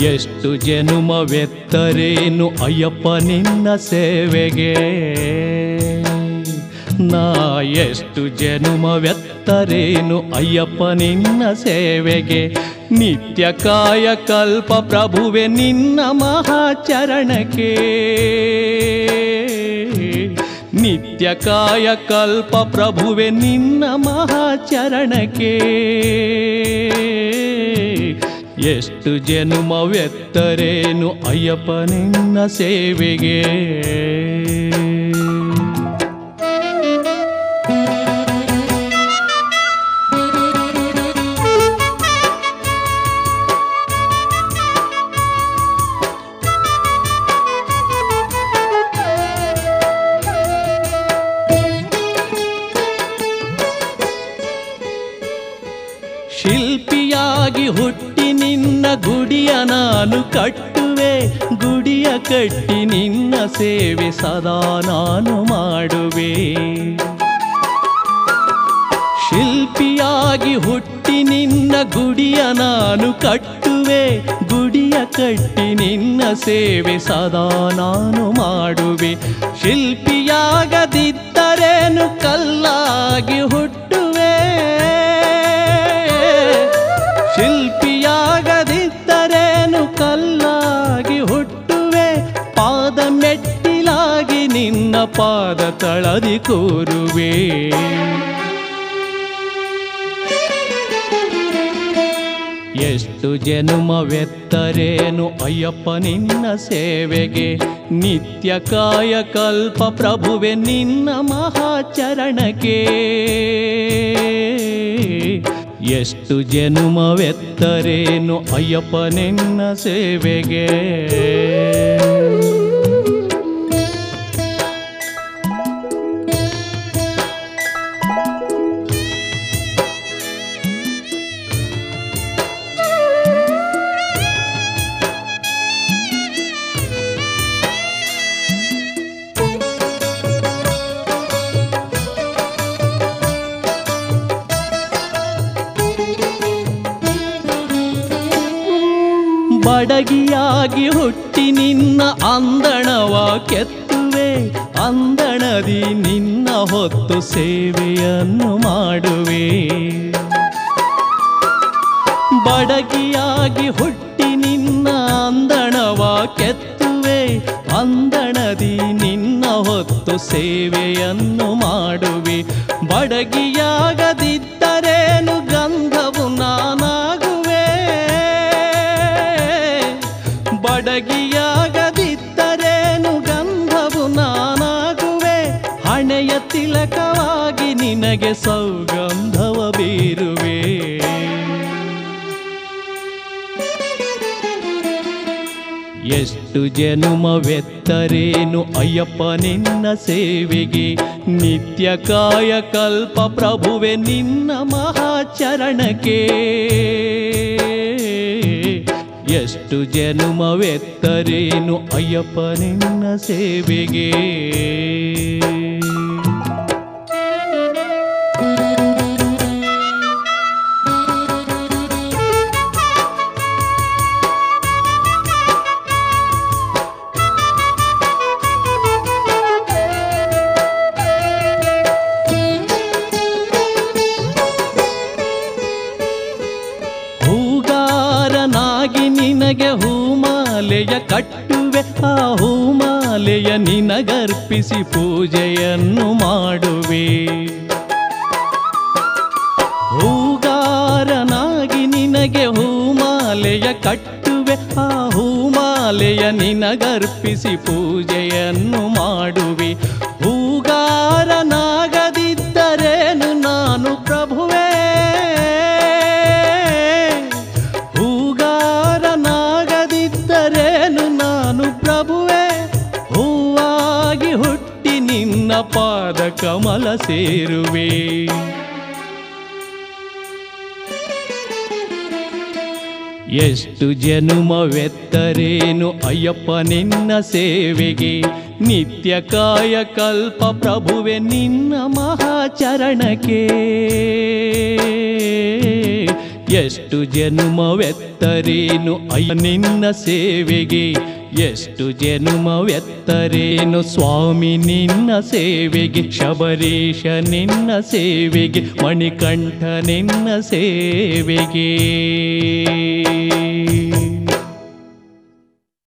ಎಷ್ಟು ಜನುಮವೆತ್ತರೇನು ಅಯ್ಯಪ್ಪ ನಿನ್ನ ಸೇವೆಗೆ ನಾ ಎಷ್ಟು ಜನುಮವೆತ್ತರೇನು ಅಯ್ಯಪ್ಪ ನಿನ್ನ ಸೇವೆಗೆ ನಿತ್ಯ ಕಾಯ ಕಲ್ಪ ಪ್ರಭುವೆ ನಿನ್ನ ಮಹಾಚರಣಕ್ಕೆ ನಿತ್ಯ ಕಾಯ ಕಲ್ಪ ಪ್ರಭುವೆ ನಿನ್ನ ಮಹಾಚರಣಕ್ಕೆ ಎಷ್ಟು ಜನುಮವೆತ್ತರೇನು ಅಯ್ಯಪ್ಪ ನಿನ್ನ ಸೇವೆಗೆ ಶಿಲ್ಪಿಯಾಗಿ ಹುಟ್ಟಿ ನಿನ್ನ ಗುಡಿಯ ನಾನು ಕಟ್ಟುವೆ ಗುಡಿಯ ಕಟ್ಟಿ ನಿನ್ನ ಸೇವೆ ಸದಾ ನಾನು ಮಾಡುವೆ ಶಿಲ್ಪಿಯಾಗಿ ಹುಟ್ಟಿ ನಿನ್ನ ಗುಡಿಯ ನಾನು ಕಟ್ಟುವೆ ಗುಡಿಯ ಕಟ್ಟಿ ನಿನ್ನ ಸೇವೆ ಸದಾ ನಾನು ಮಾಡುವೆ ಶಿಲ್ಪಿಯಾಗದಿದ್ದರೇನು ಕಲ್ಲಾಗಿ ಹುಟ್ಟುವೆ ಶಿಲ್ಪಿಯಾಗದಿದ್ದರೇನು ಕಲ್ಲಾಗಿ ಹುಟ್ಟುವೆ ಪಾದ ಮೆಟ್ಟಿಲಾಗಿ ನಿನ್ನ ಪಾದ ತಳದಿ ಕೂರುವೆ ಎಷ್ಟು ಜನುಮವೆತ್ತರೇನು ಅಯ್ಯಪ್ಪ ನಿನ್ನ ಸೇವೆಗೆ ನಿತ್ಯ ಕಾಯ ಕಲ್ಪ ಪ್ರಭುವೆ ನಿನ್ನ ಮಹಾಚರಣಕ್ಕೆ ಎಷ್ಟು ಜನುಮವೆತ್ತರೇನು ಅಯ್ಯಪ್ಪ ನಿನ್ನ ಸೇವೆಗೆ ಬಡಗಿಯಾಗಿ ಹುಟ್ಟಿ ನಿನ್ನ ಅಂದಣವ ಕೆತ್ತುವೆ ಅಂದಣದಿ ನಿನ್ನ ಹೊತ್ತು ಸೇವೆಯನ್ನು ಮಾಡುವೆ ಬಡಗಿಯಾಗಿ ಹುಟ್ಟಿ ನಿನ್ನ ಅಂದಣವ ಕೆತ್ತುವೆ ಅಂದಣದಿ ನಿನ್ನ ಹೊತ್ತು ಸೇವೆಯನ್ನು ಮಾಡುವೆ ಬಡಗಿಯಾಗದಿದ್ದರೇನು ಗಂಧವು ನಾನಾಗುವೆ ಬಡಗಿಯಾಗದಿದ್ದರೇನು ಗಂಧವು ನಾನಾಗುವೆ ಹಣೆಯ ತಿಲಕವಾಗಿ ನಿನಗೆ ಸೌಗಂಧವ ಬೀರುವೆ ಎಷ್ಟು ಜನುಮವೆತ್ತರೇನು ಅಯ್ಯಪ್ಪ ನಿನ್ನ ಸೇವೆಗೆ ನಿತ್ಯ ಕಾಯ ಕಲ್ಪ ಪ್ರಭುವೆ ನಿನ್ನ ಮಹಾಚರಣಕ್ಕೆ ಎಷ್ಟು ಜನುಮವೆತ್ತರೇನು ಅಯ್ಯಪ್ಪ ನಿನ್ನ ಸೇವೆಗೆ ಹೂಗಾರನಾಗಿ ನಿನಗೆ ಹೂಮಾಲೆಯ ಕಟ್ಟುವೆ ಆ ಹೂಮಾಲೆಯ ನಿನಗರ್ಪಿಸಿ ಪೂಜೆಯನ್ನು ಮಾಡುವೆ ಹೂಗಾರನಾಗಿ ನಿನಗೆ ಹೂಮಾಲೆಯ ಕಟ್ಟುವೆ ಆ ಹೂಮಾಲೆಯ ನಿನಗರ್ಪಿಸಿ ಪೂಜೆಯನ್ನು ಮಾಡುವೆ ಹೂಗಾರನಾಗದಿದ್ದರೇನು ನಾನು ಪ್ರಭುವೇ ಹೂಗಾರನಾಗದಿದ್ದರೇನು ನಾನು ಪ್ರಭುವೆ ಹೂವಾಗಿ ಹುಟ್ಟಿ ನಿನ್ನ ಪಾದ ಕಮಲ ಸೇರುವೆ ಎಷ್ಟು ಜನುಮವೆತ್ತರೇನು ಅಯ್ಯಪ್ಪ ನಿನ್ನ ಸೇವೆಗೆ ನಿತ್ಯ ಕಾಯ ಕಲ್ಪ ಪ್ರಭುವೆ ನಿನ್ನ ಮಹಾಚರಣಕ್ಕೆ ಎಷ್ಟು ಜನುಮವೆತ್ತರೇನು ಅಯ್ಯ ನಿನ್ನ ಸೇವೆಗೆ ಎಷ್ಟು ಜನುಮವೆತ್ತರೇನು ಸ್ವಾಮಿ ನಿನ್ನ ಸೇವೆಗೆ ಶಬರೀಶ ನಿನ್ನ ಸೇವೆಗೆ ಮಣಿಕಂಠ ನಿನ್ನ ಸೇವೆಗೆ